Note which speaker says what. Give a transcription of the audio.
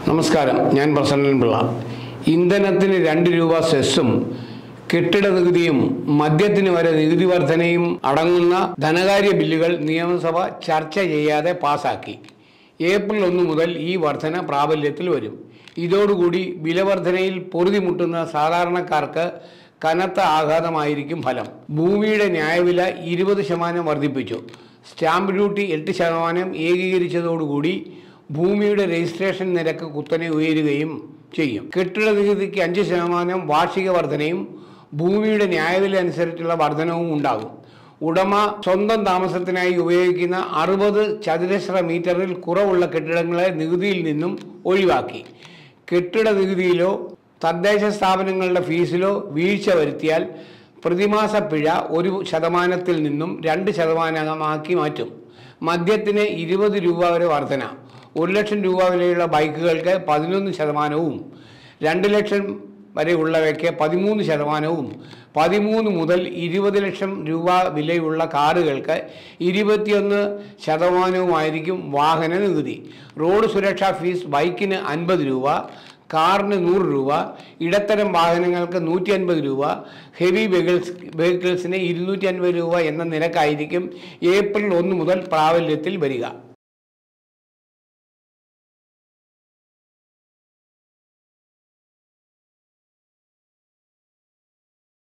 Speaker 1: നമസ്കാരം ഞാൻ പ്രസന്നൻ പിള്ള ഇന്ധനത്തിന് രണ്ട് രൂപ സെസ്സും കെട്ടിട നികുതിയും മദ്യത്തിന് വരെ നികുതി വർധനയും അടങ്ങുന്ന ധനകാര്യ ബില്ലുകൾ നിയമസഭ ചർച്ച ചെയ്യാതെ പാസാക്കി ഏപ്രിൽ ഒന്ന് മുതൽ ഈ വർധന പ്രാബല്യത്തിൽ വരും ഇതോടുകൂടി വിലവർധനയിൽ പൊറുതിമുട്ടുന്ന സാധാരണക്കാർക്ക് കനത്ത ആഘാതമായിരിക്കും ഫലം ഭൂമിയുടെ ന്യായവില ഇരുപത് ശതമാനം വർദ്ധിപ്പിച്ചു സ്റ്റാമ്പ് ഡ്യൂട്ടി എട്ട് ശതമാനം ഏകീകരിച്ചതോടുകൂടി ഭൂമിയുടെ രജിസ്ട്രേഷൻ നിരക്ക് കുത്തനെ ഉയരുകയും ചെയ്യും കെട്ടിട നികുതിക്ക് അഞ്ച് ശതമാനം വാർഷിക വർധനയും ഭൂമിയുടെ ന്യായവില അനുസരിച്ചുള്ള വർധനവും ഉണ്ടാകും ഉടമ സ്വന്തം താമസത്തിനായി ഉപയോഗിക്കുന്ന അറുപത് ചതുരശ്ര മീറ്ററിൽ കുറവുള്ള കെട്ടിടങ്ങളെ നികുതിയിൽ നിന്നും ഒഴിവാക്കി കെട്ടിട നികുതിയിലോ തദ്ദേശ സ്ഥാപനങ്ങളുടെ ഫീസിലോ വീഴ്ച വരുത്തിയാൽ പ്രതിമാസ പിഴ ഒരു ശതമാനത്തിൽ നിന്നും രണ്ട് ശതമാനമാക്കി മാറ്റും മദ്യത്തിന് ഇരുപത് രൂപ വരെ വർധന ഒരു ലക്ഷം രൂപ വിലയുള്ള ബൈക്കുകൾക്ക് പതിനൊന്ന് ശതമാനവും രണ്ട് ലക്ഷം വരെ ഉള്ളവയ്ക്ക് പതിമൂന്ന് ശതമാനവും പതിമൂന്ന് മുതൽ ഇരുപത് ലക്ഷം രൂപ വിലയുള്ള കാറുകൾക്ക് ഇരുപത്തിയൊന്ന് ശതമാനവുമായിരിക്കും വാഹന നികുതി റോഡ് സുരക്ഷാ ഫീസ് ബൈക്കിന് അൻപത് രൂപ കാറിന് നൂറ് രൂപ ഇടത്തരം വാഹനങ്ങൾക്ക് നൂറ്റി അൻപത് രൂപ ഹെവി വെഹിക്കിൾസ് വെഹിക്കിൾസിന് ഇരുന്നൂറ്റി അൻപത് രൂപ എന്ന നിരക്കായിരിക്കും ഏപ്രിൽ ഒന്ന് മുതൽ പ്രാബല്യത്തിൽ വരിക